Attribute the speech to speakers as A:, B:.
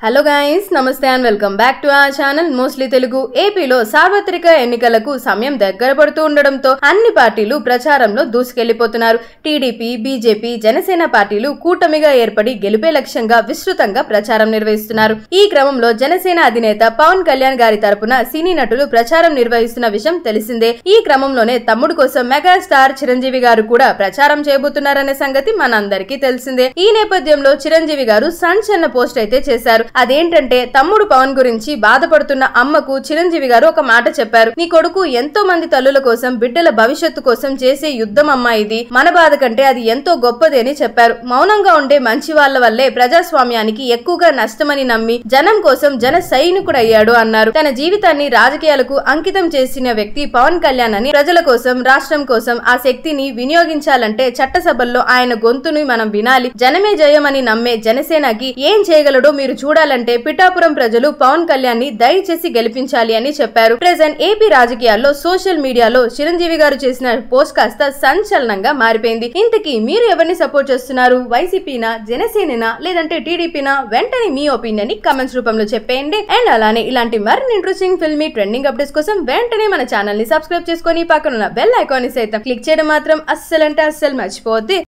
A: hello guys నమస్తే and welcome back to our channel mostly Telugu ఏపీలో సార్వత్రిక ఎన్నికలకు సమయం దగ్గర పడుతూ ఉండడంతో అన్ని పార్టీలు ప్రచారంలో దూసుకెళ్లిపోతున్నారు టీడీపీ బీజేపీ జనసేన పార్టీలు కూటమిగా ఏర్పడి గెలిపే లక్ష్యంగా విస్తృతంగా ప్రచారం నిర్వహిస్తున్నారు ఈ క్రమంలో జనసేన అధినేత పవన్ కళ్యాణ్ గారి తరపున సినీ నటులు ప్రచారం నిర్వహిస్తున్న విషయం తెలిసిందే ఈ క్రమంలోనే తమ్ముడు కోసం మెగాస్టార్ చిరంజీవి గారు కూడా ప్రచారం చేయబోతున్నారనే సంగతి మనందరికీ తెలిసిందే ఈ నేపథ్యంలో చిరంజీవి గారు సంచలన పోస్ట్ అయితే చేశారు అదేంటంటే తమ్ముడు పవన్ గురించి బాధపడుతున్న అమ్మకు చిరంజీవి గారు ఒక మాట చెప్పారు నీ కొడుకు ఎంతో మంది తల్లుల కోసం బిడ్డల భవిష్యత్తు కోసం చేసే యుద్ధం అమ్మా ఇది మన బాధ కంటే అది ఎంతో గొప్పది అని చెప్పారు మౌనంగా ఉండే మంచి వాళ్ళ వల్లే ప్రజాస్వామ్యానికి ఎక్కువగా నష్టమని నమ్మి జనం కోసం జన సైనికుడు అయ్యాడు అన్నారు తన జీవితాన్ని రాజకీయాలకు అంకితం చేసిన వ్యక్తి పవన్ కళ్యాణ్ అని ప్రజల కోసం రాష్ట్రం కోసం ఆ శక్తిని వినియోగించాలంటే చట్టసభల్లో ఆయన గొంతుని మనం వినాలి జనమే జయమని నమ్మే జనసేనకి ఏం చేయగలడో మీరు చూడాలంటే పిఠాపురం ప్రజలు పవన్ కళ్యాణ్ ని దయచేసి గెలిపించాలి అని చెప్పారు ప్రెసెంట్ ఏపీ రాజకీయాల్లో సోషల్ మీడియాలో చిరంజీవి గారు చేసిన పోస్ట్ కాస్త సంచలనంగా మారిపోయింది ఇంతకీ మీరు ఎవరిని సపోర్ట్ చేస్తున్నారు వైసీపీనా జనసేననా లేదంటే టీడీపీనా వెంటనే మీ ఒపీనియన్ ని కమెంట్స్ రూపంలో చెప్పేయండి అండ్ అలానే ఇలాంటి మరిన్ని ఇంట్రెస్టింగ్ ఫిల్మీ ట్రెండింగ్ అప్డేట్స్ కోసం వెంటనే మన ఛానల్ ని సబ్స్క్రైబ్ చేసుకొని పక్కన ఉన్న బెల్ ఐకాన్ ని సైతం క్లిక్ చేయడం మాత్రం అస్సలంటే అస్సలు మర్చిపోవద్దు